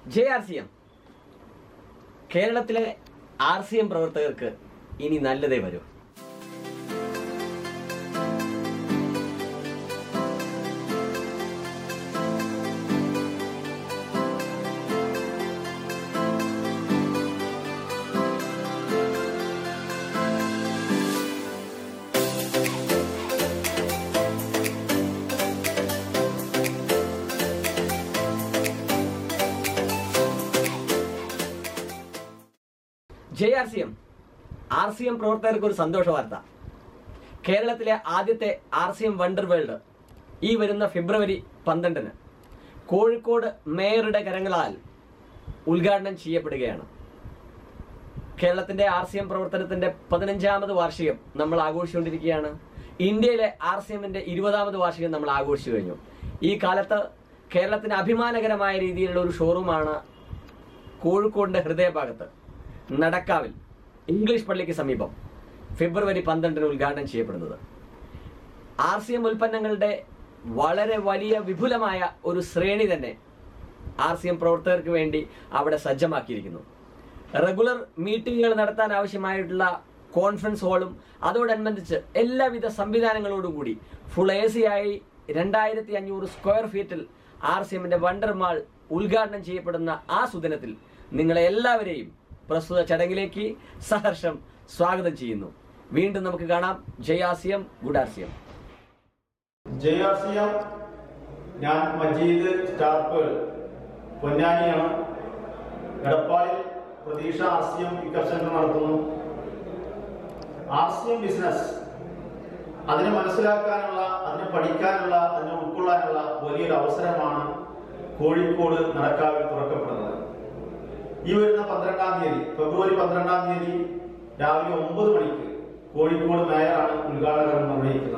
J R C M കേരളത്തിലെ R C M പ്രവർത്തകർക്ക് ഇനി നല്ലതേ വരൂ J R C M R C M പ്രവർത്തകർക്ക് ഒരു സന്തോഷ വാർത്ത കേരളത്തിലെ ആദ്യത്തെ R C M wonder world ഈ വരുന്ന ഫെബ്രുവരി പന്ത്രണ്ടിന് കോഴിക്കോട് മേയറുടെ കരങ്ങളാൽ ഉദ്ഘാടനം ചെയ്യപ്പെടുകയാണ് കേരളത്തിന്റെ ആർ സി എം പ്രവർത്തനത്തിന്റെ പതിനഞ്ചാമത് വാർഷികം നമ്മൾ ആഘോഷിച്ചുകൊണ്ടിരിക്കുകയാണ് ഇന്ത്യയിലെ ആർ സി എമ്മിന്റെ ഇരുപതാമത് വാർഷികം നമ്മൾ ആഘോഷിച്ചു കഴിഞ്ഞു ഈ കാലത്ത് കേരളത്തിന് അഭിമാനകരമായ രീതിയിലുള്ള ഒരു ഷോറൂമാണ് കോഴിക്കോടിന്റെ ഹൃദയഭാഗത്ത് നടക്കാവിൽ ഇംഗ്ലീഷ് പള്ളിക്ക് സമീപം ഫെബ്രുവരി പന്ത്രണ്ടിന് ഉദ്ഘാടനം ചെയ്യപ്പെടുന്നത് ആർ സി എം ഉൽപ്പന്നങ്ങളുടെ വളരെ വലിയ വിപുലമായ ഒരു ശ്രേണി തന്നെ ആർ സി എം പ്രവർത്തകർക്ക് വേണ്ടി അവിടെ സജ്ജമാക്കിയിരിക്കുന്നു റെഗുലർ മീറ്റിംഗുകൾ നടത്താൻ ആവശ്യമായിട്ടുള്ള കോൺഫറൻസ് ഹാളും അതോടനുബന്ധിച്ച് എല്ലാവിധ സംവിധാനങ്ങളോടും കൂടി ഫുൾ എ സി ആയി രണ്ടായിരത്തി അഞ്ഞൂറ് സ്ക്വയർ ഫീറ്റിൽ ആർ സി എമ്മിന്റെ വണ്ടർ മാൾ ഉദ്ഘാടനം ചെയ്യപ്പെടുന്ന ആ സുദിനത്തിൽ നിങ്ങളെ എല്ലാവരെയും പ്രസ്തുത ചടങ്ങിലേക്ക് സഹർഷം സ്വാഗതം ചെയ്യുന്നു വീണ്ടും നമുക്ക് കാണാം ജയാസിയം ഗുഡാസിയം ജയാസിയം ഞാൻ മജീദ് സ്റ്റാർപ്പേൾ പൊന്നാനിയാണ് എടപ്പാളിൽ Pratheeksha R C M pickup centre നടത്തുന്നു ആർ സി എം ബിസിനസ് അതിനെ മനസ്സിലാക്കാനുള്ള അതിനെ പഠിക്കാനുള്ള അതിനെ ഉൾക്കൊള്ളാനുള്ള വലിയൊരു അവസരമാണ് കോഴിക്കോട് നടക്കാവിൽ തുറക്കപ്പെടുന്നത് ഈ വരുന്ന പന്ത്രണ്ടാം തീയതി ഫെബ്രുവരി പന്ത്രണ്ടാം തീയതി രാവിലെ ഒമ്പത് മണിക്ക് കോഴിക്കോട് മേയറാണ് ഉദ്ഘാടനം നിർവഹിക്കുന്നത്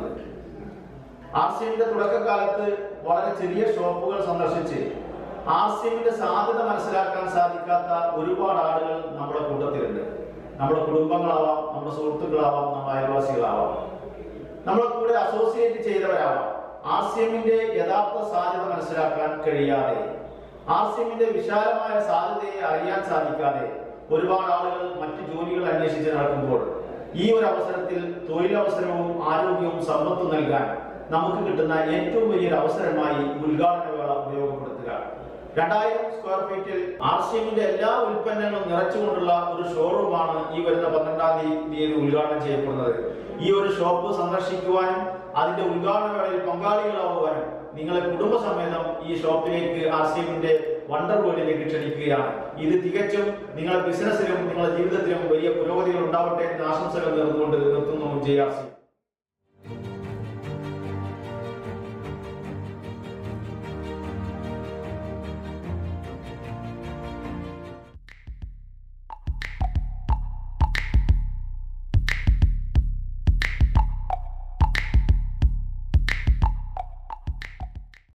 ആർ സി എമ്മിന്റെ തുടക്കകാലത്ത് വളരെ ചെറിയ ഷോപ്പുകൾ സന്ദർശിച്ച് ആർ സി എമ്മിന്റെ സാധ്യത മനസ്സിലാക്കാൻ സാധിക്കാത്ത ഒരുപാട് ആളുകൾ നമ്മുടെ കൂട്ടത്തിലുണ്ട് നമ്മുടെ കുടുംബങ്ങളാവാം നമ്മുടെ സുഹൃത്തുക്കളാവാം നമ്മുടെ അയൽവാസികളാവാം നമ്മളെ കൂടെ അസോസിയേറ്റ് ചെയ്തവരാവാം ആർ സി എമ്മിന്റെ യഥാർത്ഥ സാധ്യത മനസ്സിലാക്കാൻ കഴിയാതെ ആർ സി എമ്മിന്റെ വിശാലമായ സാധ്യതയെ അറിയാൻ സാധിക്കാതെ ഒരുപാട് ആളുകൾ മറ്റു ജോലികൾ അന്വേഷിച്ച് നടക്കുമ്പോൾ ഈ ഒരു അവസരത്തിൽ തൊഴിലവസരവും ആരോഗ്യവും സമ്പത്തും നൽകാൻ നമുക്ക് കിട്ടുന്ന ഏറ്റവും വലിയൊരു അവസരമായി ഉദ്ഘാടന വേള ഉപയോഗപ്പെടുത്തുക രണ്ടായിരം സ്ക്വയർ ഫീറ്റിൽ ആർ സി എമ്മിന്റെ എല്ലാ ഉൽപ്പന്നങ്ങളും നിറച്ചുകൊണ്ടുള്ള ഒരു ഷോറൂമാണ് ഈ വരുന്ന പന്ത്രണ്ടാം തീയതി തീയതി ഉദ്ഘാടനം ചെയ്യപ്പെടുന്നത് ഈ ഒരു ഷോപ്പ് സന്ദർശിക്കുവാനും അതിന്റെ ഉദ്ഘാടന വേളയിൽ പങ്കാളികളാവുവാനും നിങ്ങളെ കുടുംബസമേതം ഈ ഷോപ്പിലേക്ക് ആർ സി എമ്മിന്റെ വണ്ടർ വേൾഡിലേക്ക് ക്ഷണിക്കുകയാണ് ഇത് തികച്ചും നിങ്ങളുടെ ബിസിനസ്സിലും നിങ്ങളുടെ ജീവിതത്തിലും വലിയ പുരോഗതികൾ ഉണ്ടാവട്ടെ എന്ന ആശംസകൾ നേർന്നുകൊണ്ട് നിർത്തുന്നു ജെ ആർ സി